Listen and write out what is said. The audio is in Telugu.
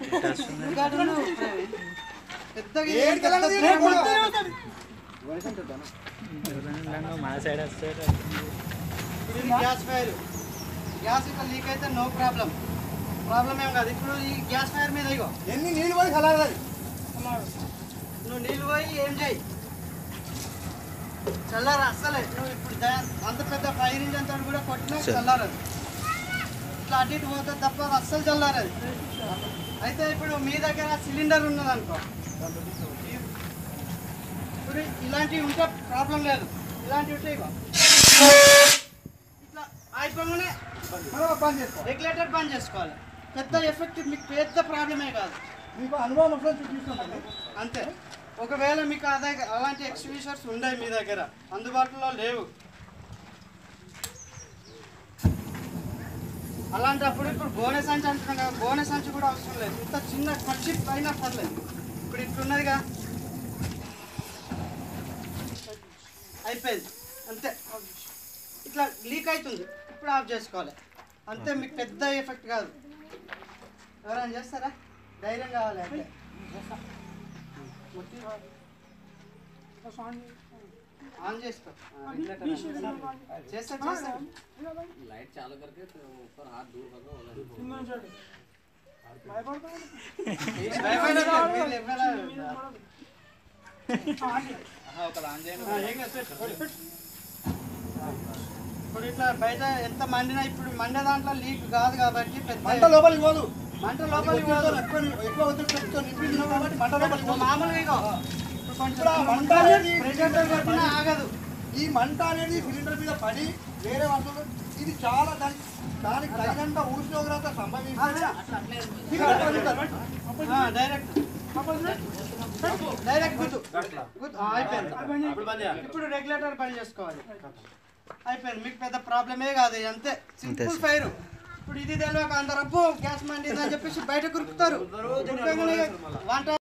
పెద్దగా ఏడు కలర్లు ఏం తీయకు. కొడతారు? మా సైడ్ వస్తాడు ఇది గ్యాస్ ఫైర్ గ్యాస్ ఇక్కడ లీక్ అయితే నో ప్రాబ్లం ప్రాబ్లం ఏం కాదు ఇప్పుడు ఈ గ్యాస్ ఫైర్ మీద ఇగో ఎన్ని నీళ్ళు పోయి కలగాలి నువ్వు నీళ్ళు పోయి ఏం చేయి చల్లారా అస్సలే నువ్వు ఇప్పుడు దా- అంత పెద్ద ఫైర్ ఇంజన్ తోటి కూడా కొట్టినా చల్లారదు ఇట్లా అటు ఇటు పోతుంది తప్ప అది అస్సలు చల్లారదు అయితే ఇప్పుడు మీ దగ్గర సిలిండర్ ఉన్నది అనుకో ఇప్పుడు ఇలాంటివి ఉంటే ప్రాబ్లం లేదు ఇలాంటివి ఉంటే ఇగో ఇట్లా అయిపోగానే మనం బంద్ చేసుకో రెగ్యులేటర్ బంద్ చేసుకోవాలి పెద్ద ఎఫెక్ట్ మీకు పెద్ద ప్రాబ్లమే కాదు మీకు అనుభవం ఎప్పుడైనా చూసుకుంటాను అంతే ఒకవేళ మీకు అదే అలాంటి ఎక్స్టిబ్యూషన్స్ ఉన్నాయి మీ దగ్గర అందుబాటులో లేవు అలాంటప్పుడు ఇప్పుడు గోనె సంచి అంటున్నాం కదా గోనె సంచి కూడా అవసరం లేదు ఇంత చిన్న ఖర్చు అయినా పర్లేదు ఇప్పుడు ఇట్లున్నదిగా అయిపోయింది అంతే ఇట్లా లీక్ అవుతుంది ఇప్పుడు ఆఫ్ చేసుకోవాలి అంతే మీకు పెద్ద ఎఫెక్ట్ కాదు ఎవరైనా చేస్తారా ధైర్యం కావాలి అంటే ఆన్ చేసుకో చేస్తా చేస్తా लाइट चालू करके तो ऊपर हाथ दूर करो होगा భయపడలేదు, మీరు ఎవరైనా- ఆ, ఏం కాదు, పెట్టు, పెట్టు, పెట్టు. ఇప్పుడు ఇట్లా బయట ఎంత మండినా ఇప్పుడు మండే దాంట్లో లీక్ కాదు కాబట్టి పెద్ద మంట లోపలికి పోదు మంట లోపలికి పోదు. ఎక్కువ ఎక్కువ ఒత్తిడితో నింపించినావు కాబట్టి మంట లోపలికి ఇప్పుడు పోదు మామూలుగా ఇగో ఇప్పుడు కొంచెం ఇప్పుడు ఆ మంట అనేది ప్రెషర్ తో కొట్టినా ఆగదు ఈ మంట అనేది సిలిండర్ మీద పడి వేరే వస్తువులు ఇది చాలా దానికి దానికి తగినంత ఉష్ణోగ్రత సంభవిస్తే ఆ, డైరెక్ట్ డైరెక్ట్ గుర్తు గుర్తు ఆ, అయిపోయింది ఇప్పుడు రెగ్యులేటర్ బంద్ చేసుకోవాలి అయిపోయింది మీకు పెద్ద ప్రాబ్లమే కాదు ఇది అంతే సింపుల్ ఫైర్ ఇప్పుడు ఇది తెలియక అందరూ అబ్బో గ్యాస్ మండి అని చెప్పేసి బయట కురుకుతారు వంట